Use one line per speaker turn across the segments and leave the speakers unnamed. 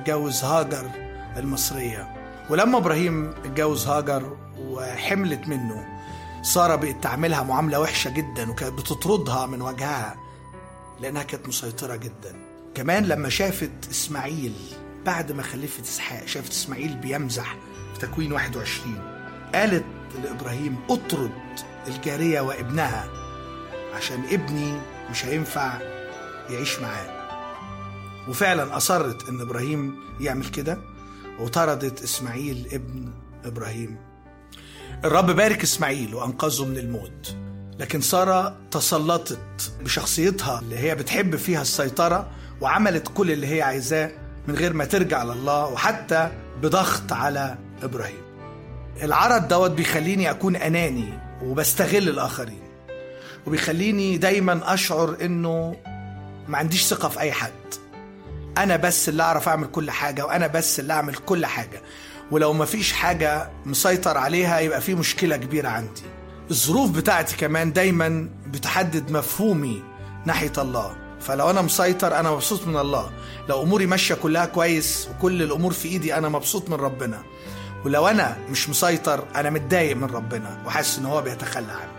اتجوز هاجر المصرية ولما إبراهيم اتجوز هاجر وحملت منه سارة بقت تعملها معاملة وحشة جدا وكانت بتطردها من وجهها لأنها كانت مسيطرة جدا كمان لما شافت إسماعيل بعد ما خلفت إسحاق شافت إسماعيل بيمزح في تكوين 21 قالت لإبراهيم اطرد الجارية وابنها عشان ابني مش هينفع يعيش معاه وفعلا أصرت إن إبراهيم يعمل كده وطردت إسماعيل ابن إبراهيم الرب بارك إسماعيل وأنقذه من الموت لكن سارة تسلطت بشخصيتها اللي هي بتحب فيها السيطرة وعملت كل اللي هي عايزاه من غير ما ترجع لله وحتى بضغط على إبراهيم العرض دوت بيخليني أكون أناني وبستغل الآخرين وبيخليني دايما أشعر إنه ما عنديش ثقة في أي حد أنا بس اللي أعرف أعمل كل حاجة وأنا بس اللي أعمل كل حاجة ولو ما فيش حاجة مسيطر عليها يبقى في مشكلة كبيرة عندي الظروف بتاعتي كمان دايما بتحدد مفهومي ناحية الله فلو أنا مسيطر أنا مبسوط من الله لو أموري ماشية كلها كويس وكل الأمور في إيدي أنا مبسوط من ربنا ولو أنا مش مسيطر أنا متضايق من ربنا وحاسس إن هو بيتخلى عني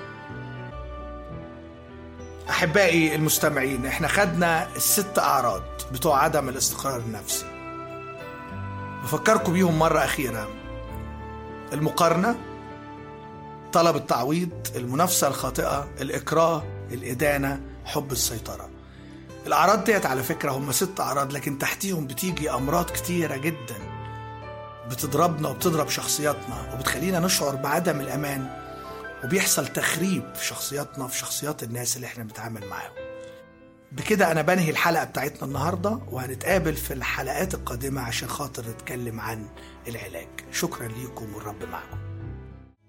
أحبائي المستمعين إحنا خدنا الست أعراض بتوع عدم الاستقرار النفسي بفكركم بيهم مرة أخيرة المقارنة طلب التعويض المنافسة الخاطئة الإكراه الإدانة حب السيطرة الأعراض ديت على فكرة هم ست أعراض لكن تحتيهم بتيجي أمراض كتيرة جدا بتضربنا وبتضرب شخصياتنا وبتخلينا نشعر بعدم الأمان وبيحصل تخريب في شخصياتنا في شخصيات الناس اللي احنا بنتعامل معاهم بكده أنا بنهي الحلقة بتاعتنا النهاردة وهنتقابل في الحلقات القادمة عشان خاطر نتكلم عن العلاج شكرا ليكم والرب معكم